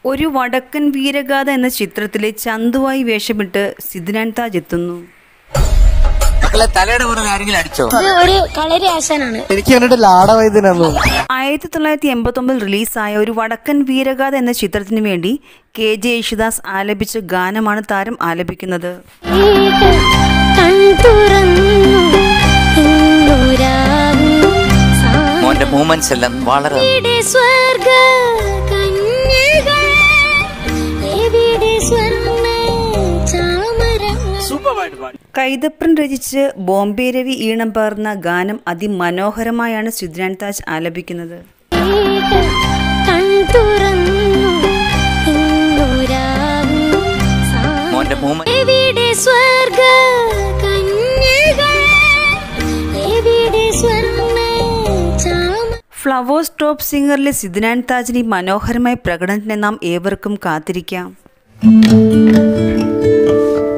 ഒരു വടക്കൻ വീരഗാഥ എന്ന ചിത്രത്തിലെ ചന്തുവായി വേഷമിട്ട് സിദ്നാൻ താജ് എത്തുന്നു മക്കളെ തലയുടെ പുറത്ത് ആരെങ്കിലും അടിച്ചോ ഇത് ഒരു കളരി ആശാനാണ് എനിക്ക് കണ്ടിട്ട് ലാടവൈദ്യനാന്ന് തോന്നുന്നു ആയിരത്തി തൊള്ളായിരത്തി എൺപത്തി ഒമ്പതിൽ റിലീസായ ഒരു വടക്കൻ വീരഗാഥ എന്ന ചിത്രത്തിന് വേണ്ടി കെ ജെ യേശുദാസ് ആലപിച്ച ഗാനമാണ് താരം ആലപിക്കുന്നത് മോന്റെ മൂവ്മെന്റ്സ് എല്ലാം വളരെ സ്വർഗ കന്യകൾ എവിടെ സ്വർണ്ണ ചാമരങ്ങൾ കൈതപ്രൻ രചിച്ച് ബോംബെ രവി ഈണം പകർന്ന ഗാനം അതിമനോഹരമായാണ് സിദ്നാൻ താജ് ആലപിക്കുന്നത് കൺതുറന്നു ഇന്നുരാവും സാ- മോന്റെ മൂവ്മെന്റ് എവിടെ സ്വർഗ കന്യകൾ എവിടെ സ്വർണ്ണ ചാമ ഫ്ലവേഴ്സ് ടോപ്പ് സിംഗറിലെ സിദ്നാൻ താജിന് ഈ മനോഹരമായ പ്രകടനത്തിന് നാം ഏവർക്കും കാത്തിരിക്കാം